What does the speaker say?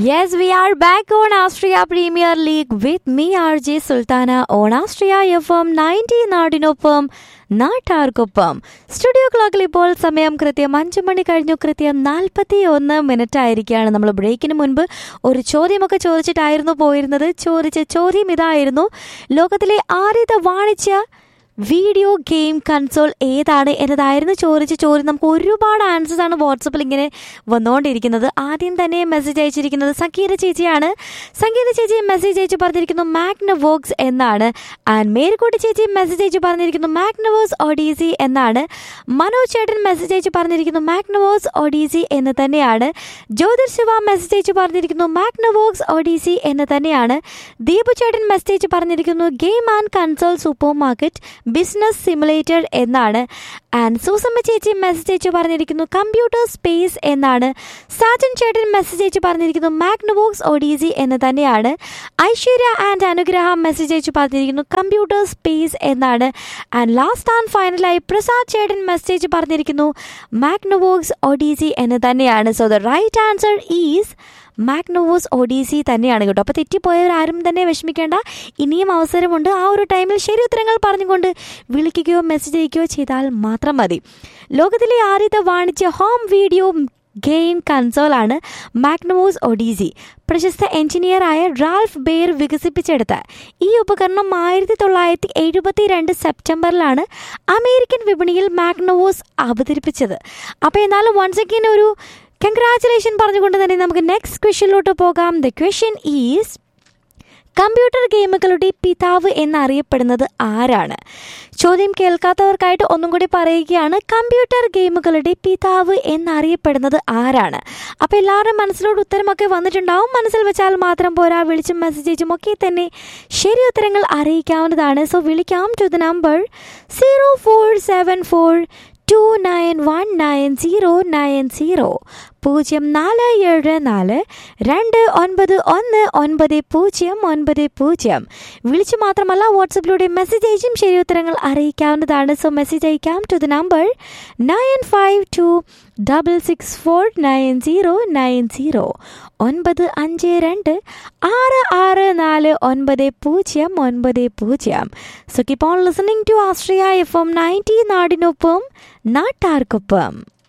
Yes, we are back on Austria Premier League with me, RJ Sultana, on Austria FM 90 നാടിനൊപ്പം നാട്ടാർക്കൊപ്പം studio ക്ലോക്കിൽ ഇപ്പോൾ സമയം കൃത്യം അഞ്ച് മണി കഴിഞ്ഞു കൃത്യം നാൽപ്പത്തി ഒന്ന് മിനിറ്റ് ആയിരിക്കുകയാണ് നമ്മൾ ബ്രേക്കിന് മുൻപ് ഒരു ചോദ്യമൊക്കെ ചോദിച്ചിട്ടായിരുന്നു പോയിരുന്നത് ചോദിച്ച ചോദ്യം ഇതായിരുന്നു ലോകത്തിലെ ആദ്യത്തെ വാണിജ്യ വീഡിയോ ഗെയിം കൺസോൾ ഏതാണ് എന്നതായിരുന്നു ചോദിച്ച ചോദ്യം നമുക്ക് ഒരുപാട് ആൻസേഴ്സ് ആണ് വാട്സപ്പിൽ ഇങ്ങനെ വന്നുകൊണ്ടിരിക്കുന്നത് ആദ്യം തന്നെ മെസ്സേജ് അയച്ചിരിക്കുന്നത് സംഗീത ചേച്ചിയാണ് സംഗീത ചേച്ചി മെസ്സേജ് അയച്ച് പറഞ്ഞിരിക്കുന്നു മാഗ്നവോക്സ് എന്നാണ് ആൻഡ് മേരിക്കോട്ട് ചേച്ചി മെസ്സേജ് അയച്ച് പറഞ്ഞിരിക്കുന്നു മാഗ്നവോസ് ഒഡീസി എന്നാണ് മനോജ് ചേട്ടൻ മെസ്സേജ് അയച്ച് പറഞ്ഞിരിക്കുന്നു മാഗ്നവോസ് ഒഡീസി എന്ന് തന്നെയാണ് ജ്യോതിർ ശിവ മെസ്സേജ് അയച്ച് പറഞ്ഞിരിക്കുന്നു മാഗ്നവോക്സ് ഒഡീസി എന്ന് തന്നെയാണ് ദീപു ചേട്ടൻ മെസ്സേജ് അയച്ച് പറഞ്ഞിരിക്കുന്നു game and console supermarket business simulator എന്നാണ് ആൻഡ് സൂസമ്മ ചേച്ചി മെസ്സേജ് അയച്ച് പറഞ്ഞിരിക്കുന്നു കമ്പ്യൂട്ടർ സ്പേസ് എന്നാണ് സാജൻ ചേട്ടൻ മെസ്സേജ് അയച്ച് പറഞ്ഞിരിക്കുന്നു മാഗ്നവോക്സ് ഒഡീസി എന്ന് തന്നെയാണ് ഐശ്വര്യ ആൻഡ് അനുഗ്രഹം മെസ്സേജ് അയച്ച് പറഞ്ഞിരിക്കുന്നു കമ്പ്യൂട്ടർ സ്പേസ് എന്നാണ് ആൻഡ് ലാസ്റ്റ് ആൻഡ് ഫൈനലായി പ്രസാദ് ചേട്ടൻ മെസ്സേജ് പറഞ്ഞിരിക്കുന്നു മാഗ്നവോക്സ് ഒഡീസി എന്ന് തന്നെയാണ് so the right answer is Magnavox Odyssey തന്നെയാണ് കേട്ടോ അപ്പോൾ തെറ്റിപ്പോയവർ ആരും തന്നെ വിഷമിക്കേണ്ട ഇനിയും അവസരമുണ്ട് ആ ഒരു ടൈമിൽ ശരി ഉത്തരങ്ങൾ പറഞ്ഞുകൊണ്ട് വിളിക്കുകയോ മെസ്സേജ് അയക്കുകയോ ചെയ്താൽ മാത്രം മതി ലോകത്തിലെ ആദ്യത്തെ വാണിജ്യ ഹോം വീഡിയോ ഗെയിം കൺസോളാണ് മാഗ്നോവോസ് ഒഡീസി പ്രശസ്ത എഞ്ചിനീയറായ റാൽഫ് ബെയർ വികസിപ്പിച്ചെടുത്ത ഈ ഉപകരണം ആയിരത്തി തൊള്ളായിരത്തി എഴുപത്തി രണ്ട് സെപ്റ്റംബറിലാണ് അമേരിക്കൻ വിപണിയിൽ മാഗ്നോവോസ് അവതരിപ്പിച്ചത് അപ്പോൾ എന്നാലും വൺസ് അഗെയിൻ ഒരു കൺഗ്രാറ്റുലേഷൻ പറഞ്ഞുകൊണ്ട് തന്നെ നമുക്ക് നെക്സ്റ്റ് ക്വസ്റ്റ്യനിലോട്ട് പോകാം ദ ക്വസ്റ്റ്യൻ ഈസ് കമ്പ്യൂട്ടർ ഗെയിമുകളുടെ പിതാവ് എന്നറിയപ്പെടുന്നത് ആരാണ് ചോദ്യം കേൾക്കാത്തവർക്കായിട്ട് ഒന്നും കൂടി പറയുകയാണ് കമ്പ്യൂട്ടർ ഗെയിമുകളുടെ പിതാവ് എന്നറിയപ്പെടുന്നത് ആരാണ് അപ്പോൾ എല്ലാവരുടെ മനസ്സിലോട് ഉത്തരമൊക്കെ വന്നിട്ടുണ്ടാവും മനസ്സിൽ വെച്ചാൽ മാത്രം പോരാ വിളിച്ചും മെസ്സേജ് അയച്ചും ഒക്കെ തന്നെ ശരി ഉത്തരങ്ങൾ അറിയിക്കാവുന്നതാണ് സോ വിളിക്കാം to the number zero four seven four two nine one nine zero nine zero പൂജ്യം നാല് ഏഴ് നാല് രണ്ട് ഒൻപത് ഒന്ന് ഒൻപത് പൂജ്യം ഒൻപത് പൂജ്യം വിളിച്ചു മാത്രമല്ല വാട്സപ്പിലൂടെ മെസ്സേജ് അയച്ചും ശരി ഉത്തരങ്ങൾ അറിയിക്കാവുന്നതാണ് സോ മെസ്സേജ് അയക്കാം to the number nine five two double six four nine zero nine zero ഒൻപത് അഞ്ച് രണ്ട് ആറ് ആറ് നാല് ഒൻപത് പൂജ്യം ഒൻപത് പൂജ്യം so keep on listening to Astria F M ninety നാടിനൊപ്പം നാട്ടാർക്കൊപ്പം